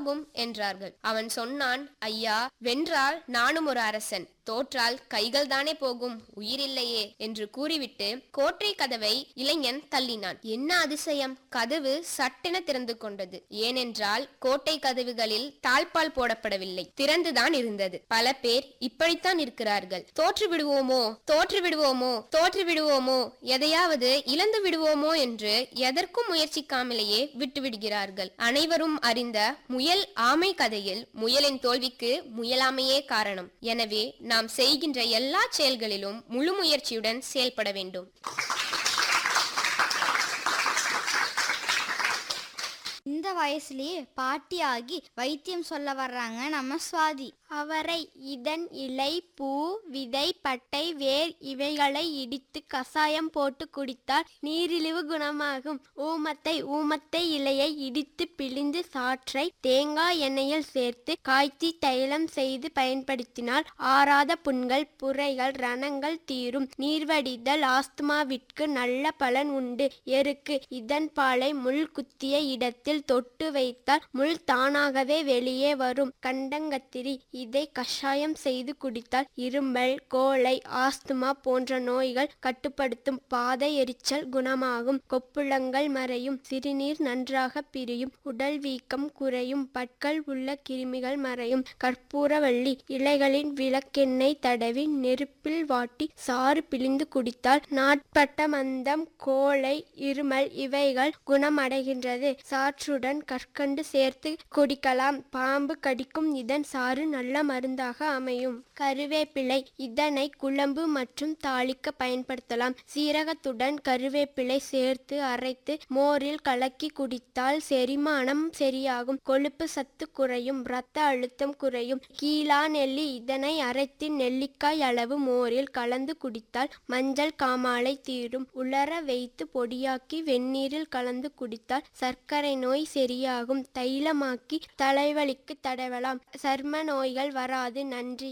ஆகும் என்றார்கள் அவன் சொன்னான் ஐயா வென்றால் நானும் ஒரு அரசன் தோற்றால் கைகள் தானே போகும் உயிரில்லையே என்று கூறிவிட்டு கோட்டை கதவை இளைஞன் தள்ளினான் என்ன அதிசயம் கதவு சட்டென திறந்து கொண்டது ஏனென்றால் கோட்டை கதவுகளில் தாழ்பால் போடப்படவில்லை திறந்துதான் இருந்தது பல பேர் இப்படித்தான் இருக்கிறார்கள் தோற்று விடுவோமோ தோற்று விடுவோமோ தோற்று விடுவோமோ எதையாவது இழந்து விடுவோமோ என்று எதற்கும் முயற்சிக்காமலேயே விட்டு விடுகிறார்கள் அனைவரும் அறிந்த முயல் ஆமை கதையில் முயலின் தோல்விக்கு முயலாமையே காரணம் எனவே நாம் செய்கின்ற எல்லா செயல்களிலும் முழு முயற்சியுடன் செயல்பட வேண்டும் இந்த வயசுலயே பாட்டியாகி வைத்தியம் சொல்ல வர்றாங்க நம்ம சுவாதி அவரை இதன் இலை பூ விதை பட்டை வேர் இவைகளை இடித்து கசாயம் போட்டு குடித்தால் நீரிழிவு குணமாகும் ஊமத்தை ஊமத்தை இலையை இடித்து பிழிந்து சாற்றை தேங்காய் எண்ணெயில் சேர்த்து காய்ச்சி தைலம் செய்து பயன்படுத்தினால் ஆறாத புண்கள் புரைகள் ரணங்கள் தீரும் நீர்வடிதல் ஆஸ்துமாவிற்கு நல்ல பலன் உண்டு எருக்கு இதன் பாலை முள் குத்திய இடத்தில் தொட்டு வைத்தால் முள் தானாகவே வெளியே வரும் கண்டங்கத்திரி இதை கஷாயம் செய்து குடித்தால் இருமல் கோழை ஆஸ்துமா போன்ற நோய்கள் கட்டுப்படுத்தும் பாதை எரிச்சல் குணமாகும் கொப்புளங்கள் மறையும் சிறுநீர் நன்றாக பிரியும் உடல் வீக்கம் குறையும் பற்கள் உள்ள கிருமிகள் மறையும் கற்பூரவள்ளி இலைகளின் விளக்கெண்ணெய் தடவி நெருப்பில் வாட்டி சாறு பிழிந்து குடித்தால் நாட்பட்ட மந்தம் கோழை இருமல் இவைகள் குணமடைகின்றது சாற்றுடன் கற்கண்டு சேர்த்து குடிக்கலாம் பாம்பு கடிக்கும் இதன் சாறு நல்ல மருந்தாக அமையும் கருவேப்பிலை இதனை குழம்பு மற்றும் தாளிக்க பயன்படுத்தலாம் சீரகத்துடன் கருவேப்பிலை சேர்த்து அரைத்து மோரில் கலக்கி குடித்தால் செரிமானம் சரியாகும் கொழுப்பு சத்து குறையும் இரத்த அழுத்தம் குறையும் கீழா நெல்லி இதனை அரைத்து நெல்லிக்காய் அளவு மோரில் கலந்து குடித்தால் மஞ்சள் காமாலை தீரும் உலர வைத்து பொடியாக்கி வெந்நீரில் கலந்து குடித்தால் சர்க்கரை நோய் சரியாகும் தைலமாக்கி தலைவலிக்கு தடவலாம் சர்ம நோய்கள் வராது நன்றி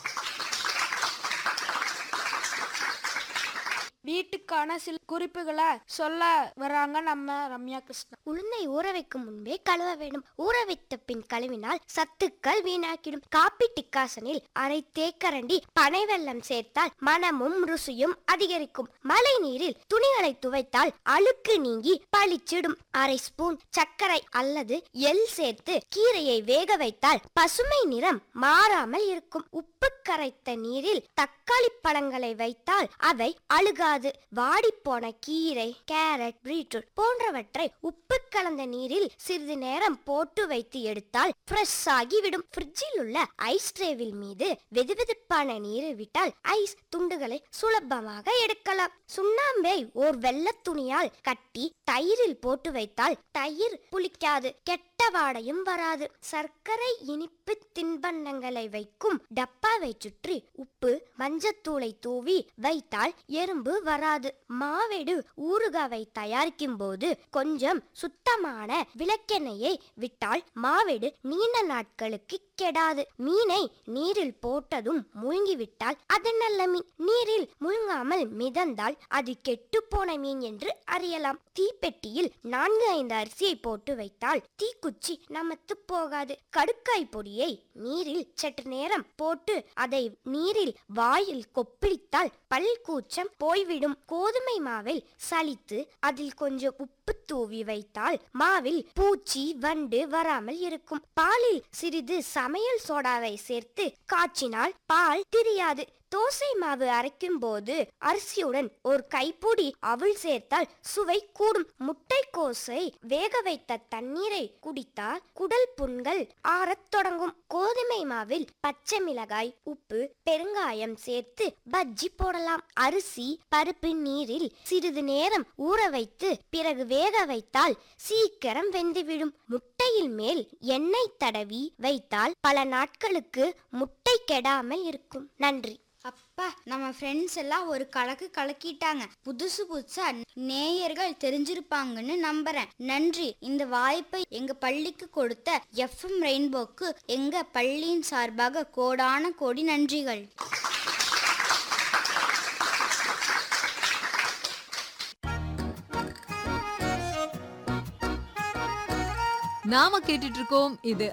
வீட்டுக்கான சில குறிப்புகளை சொல்ல வராங்க நம்ம ரம்யா கிருஷ்ணா உளுந்தை ஊற வைக்கும் முன்பே கழுவ வேண்டும் ஊற வைத்த பின் கழுவினால் சத்துக்கள் வீணாக்கிடும் காப்பி டிக்காசனில் அரை தேக்கரண்டி பனை வெல்லம் சேர்த்தால் மனமும் ருசியும் அதிகரிக்கும் மழை நீரில் துணிகளை துவைத்தால் அழுக்கு நீங்கி பளிச்சிடும் அரை ஸ்பூன் சர்க்கரை அல்லது எள் சேர்த்து கீரையை வேக வைத்தால் பசுமை நிறம் மாறாமல் இருக்கும் உப்பு கரைத்த நீரில் தக்காளி பழங்களை வைத்தால் அவை அழுகாது வாடிப்போன கீரை கேரட் பீட்ரூட் போன்றவற்றை உப்பு கலந்த நீரில் சிறிது நேரம் போட்டு வைத்து எடுத்தால் ஃப்ரெஷ் ஆகிவிடும் ஃப்ரிட்ஜில் உள்ள ஐஸ் ட்ரேவில் மீது வெதுவெதுப்பான நீரை விட்டால் ஐஸ் துண்டுகளை சுலபமாக எடுக்கலாம் சுண்ணாம்பை ஓர் வெள்ளத் துணியால் கட்டி தயிரில் போட்டு வைத்தால் தயிர் புளிக்காது கெட்ட வாடையும் வராது சர்க்கரை இனிப்பு தின்பண்டங்களை வைக்கும் டப்பாவை சுற்றி உப்பு மஞ்சத்தூளை தூவி வைத்தால் எறும்பு வராது மாவேடு ஊறுகாவை தயாரிக்கும் போது கொஞ்சம் சுத்தமான விளக்கெண்ணெயை விட்டால் மாவேடு நீண்ட நாட்களுக்கு கெடாது மீனை நீரில் போட்டதும் மூழ்கிவிட்டால் அது நல்ல மீன் நீரில் முழுங்காமல் மிதந்தால் அது கெட்டுப்போன மீன் என்று அறியலாம் தீப்பெட்டியில் நான்கு ஐந்து அரிசியை போட்டு வைத்தால் தீக்குச்சி நமத்து போகாது கடுக்காய் பொடியை நீரில் சற்று நேரம் போட்டு அதை நீரில் வாயில் கொப்பளித்தால் பல் கூச்சம் போய்விடும் கோதுமை மாவில் சலித்து அதில் கொஞ்சம் உப்பு தூவி வைத்தால் மாவில் பூச்சி வண்டு வராமல் இருக்கும் பாலில் சிறிது சமையல் சோடாவை சேர்த்து காய்ச்சினால் பால் திரியாது தோசை மாவு அரைக்கும் போது அரிசியுடன் ஒரு கைப்பொடி அவள் சேர்த்தால் சுவை கூடும் முட்டைக்கோசை வேக வைத்த தண்ணீரை குடித்தால் குடல் புண்கள் ஆறத் தொடங்கும் கோதுமை மாவில் பச்சை மிளகாய் உப்பு பெருங்காயம் சேர்த்து பஜ்ஜி போடலாம் அரிசி பருப்பு நீரில் சிறிது நேரம் ஊற வைத்து பிறகு வேக வைத்தால் சீக்கிரம் வெந்துவிடும் முட்டையில் மேல் எண்ணெய் தடவி வைத்தால் பல நாட்களுக்கு முட்டை கெடாமல் இருக்கும் நன்றி அப்பா நம்ம ஃப்ரெண்ட்ஸ் எல்லாம் ஒரு கலக்கு கலக்கிட்டாங்க புதுசு புதுசா நேயர்கள் தெரிஞ்சிருப்பாங்கன்னு நம்புறேன் நன்றி இந்த வாய்ப்பை எங்க பள்ளிக்கு கொடுத்த எஃப்எம் ரெயின்போக்கு எங்க பள்ளியின் சார்பாக கோடான கோடி நன்றிகள் நாம கேட்டுட்டு இருக்கோம் இது